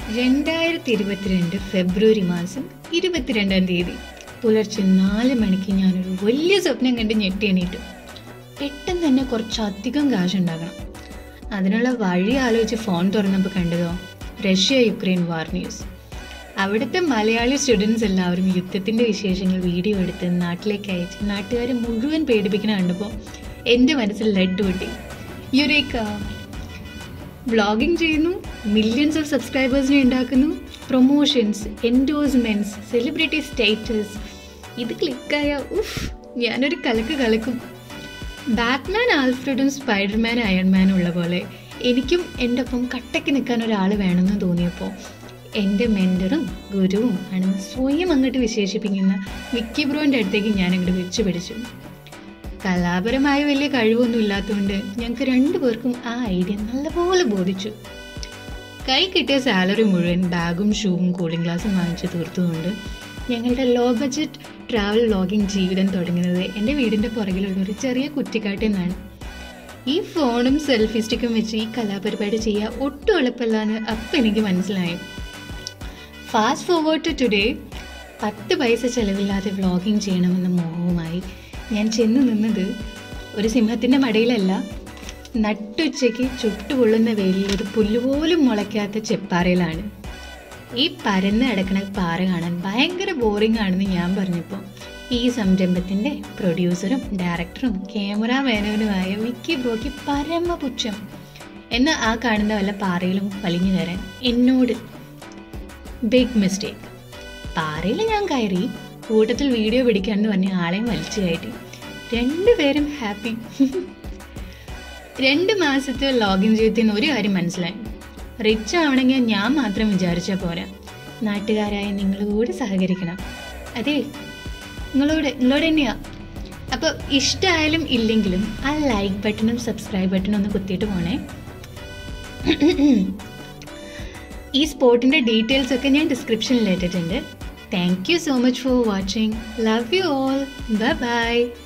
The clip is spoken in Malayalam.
രണ്ടായിരത്തി ഇരുപത്തിരണ്ട് ഫെബ്രുവരി മാസം ഇരുപത്തിരണ്ടാം തീയതി പുലർച്ചെ നാല് മണിക്ക് ഞാനൊരു വലിയ സ്വപ്നം കണ്ട് ഞെട്ടി എണീറ്റു പെട്ടെന്ന് തന്നെ കുറച്ചധികം കാശ് ഉണ്ടാക്കണം അതിനുള്ള വഴി ആലോചിച്ച് ഫോൺ തുറന്നപ്പോൾ കണ്ടതോ റഷ്യ യുക്രൈൻ വാർ ന്യൂസ് അവിടുത്തെ മലയാളി സ്റ്റുഡൻസ് എല്ലാവരും യുദ്ധത്തിൻ്റെ വിശേഷങ്ങൾ വീഡിയോ എടുത്ത് നാട്ടിലേക്ക് അയച്ച് നാട്ടുകാരെ മുഴുവൻ പേടിപ്പിക്കുന്ന കണ്ടപ്പോൾ എൻ്റെ മനസ്സിൽ ലഡ് പൊട്ടി യുരേക്ക വ്ളോഗിംഗ് ചെയ്യുന്നു മില്യൺസ് ഓഫ് സബ്സ്ക്രൈബേഴ്സിനെ ഉണ്ടാക്കുന്നു പ്രൊമോഷൻസ് എൻഡോഴ്സ്മെൻറ്റ്സ് സെലിബ്രിറ്റി സ്റ്റേറ്റസ് ഇത് ക്ലിക്കായ ഉഫ് ഞാനൊരു കലക്ക് കലക്കും ബാറ്റ്മാൻ ആൽഫ്രഡും സ്പൈഡർമാൻ അയൺമാനും ഉള്ള പോലെ എനിക്കും എൻ്റെ ഒപ്പം കട്ടയ്ക്ക് നിൽക്കാൻ ഒരാൾ വേണമെന്ന് തോന്നിയപ്പോൾ എൻ്റെ മെൻറ്ററും ഗുരുവും ആണെന്ന് സ്വയം അങ്ങോട്ട് വിശേഷിപ്പിക്കുന്ന വിക്കി ബ്രോൻ്റെ അടുത്തേക്ക് ഞാൻ അങ്ങോട്ട് വെച്ച് പിടിച്ചു കലാപരമായ വലിയ കഴിവൊന്നും ഇല്ലാത്തതുകൊണ്ട് ഞങ്ങൾക്ക് രണ്ടുപേർക്കും ആ ഐഡിയ നല്ലപോലെ ബോധിച്ചു കൈ കിട്ടിയ സാലറി മുഴുവൻ ബാഗും ഷൂവും കൂളിംഗ് ഗ്ലാസും വാങ്ങിച്ച് തീർത്തുകൊണ്ട് ഞങ്ങളുടെ ലോ ബഡ്ജറ്റ് ട്രാവൽ ലോഗിംഗ് ജീവിതം തുടങ്ങുന്നത് എൻ്റെ വീടിൻ്റെ പുറകിലുള്ള ഒരു ചെറിയ കുറ്റിക്കാട്ടിൽ നിന്നാണ് ഈ ഫോണും സെൽഫി സ്റ്റിക്കും വെച്ച് ഈ കലാപരിപാടി ചെയ്യുക ഒട്ടും എളുപ്പമല്ലാന്ന് അപ്പം എനിക്ക് മനസ്സിലായി ഫാസ്റ്റ് ഫോർവേഡ് ടു ടുഡേ പത്ത് പൈസ ചെലവില്ലാതെ വ്ളോഗിങ് ചെയ്യണമെന്ന മോഹവുമായി ഞാൻ ചെന്ന് നിന്നത് ഒരു സിംഹത്തിൻ്റെ മടയിലല്ല നട്ടുച്ചയ്ക്ക് ചുട്ടുപൊള്ളുന്ന വെയിലിൽ ഒരു പുല്ലുപോലും മുളയ്ക്കാത്ത ചെപ്പാറയിലാണ് ഈ പരന്ന് കിടക്കുന്ന പാറ കാണാൻ ഭയങ്കര ബോറിംഗ് ആണെന്ന് ഞാൻ പറഞ്ഞപ്പോൾ ഈ സംരംഭത്തിൻ്റെ പ്രൊഡ്യൂസറും ഡയറക്ടറും ക്യാമറാമാനുമായ വിക്കി ബ്രോക്ക് പരമപുച്ഛം എന്ന ആ കാണുന്ന വല്ല പാറയിലും വലിഞ്ഞു കയറാൻ എന്നോട് ബിഗ് മിസ്റ്റേക്ക് പാറയിൽ ഞാൻ കയറി കൂട്ടത്തിൽ വീഡിയോ പിടിക്കാമെന്ന് പറഞ്ഞ് ആളെയും വലിച്ചു കയറ്റി രണ്ടുപേരും ഹാപ്പി രണ്ട് മാസത്തെ ലോഗിൻ ജീവിതത്തിൽ നിന്ന് ഒരു കാര്യം മനസ്സിലായി റിച്ച് ആവണമെങ്കിൽ ഞാൻ മാത്രം വിചാരിച്ചാൽ പോരാ നാട്ടുകാരായ നിങ്ങൾ കൂടി സഹകരിക്കണം അതെ നിങ്ങളോട് നിങ്ങളോട് തന്നെയാ അപ്പോൾ ഇഷ്ടമായാലും ഇല്ലെങ്കിലും ആ ലൈക്ക് ബട്ടണും സബ്സ്ക്രൈബ് ബട്ടണും ഒന്ന് കുത്തിയിട്ട് പോണേ ഈ സ്പോട്ടിൻ്റെ ഡീറ്റെയിൽസ് ഒക്കെ ഞാൻ ഡിസ്ക്രിപ്ഷനിൽ ഇട്ടിട്ടുണ്ട് thank you so much for watching love you all bye by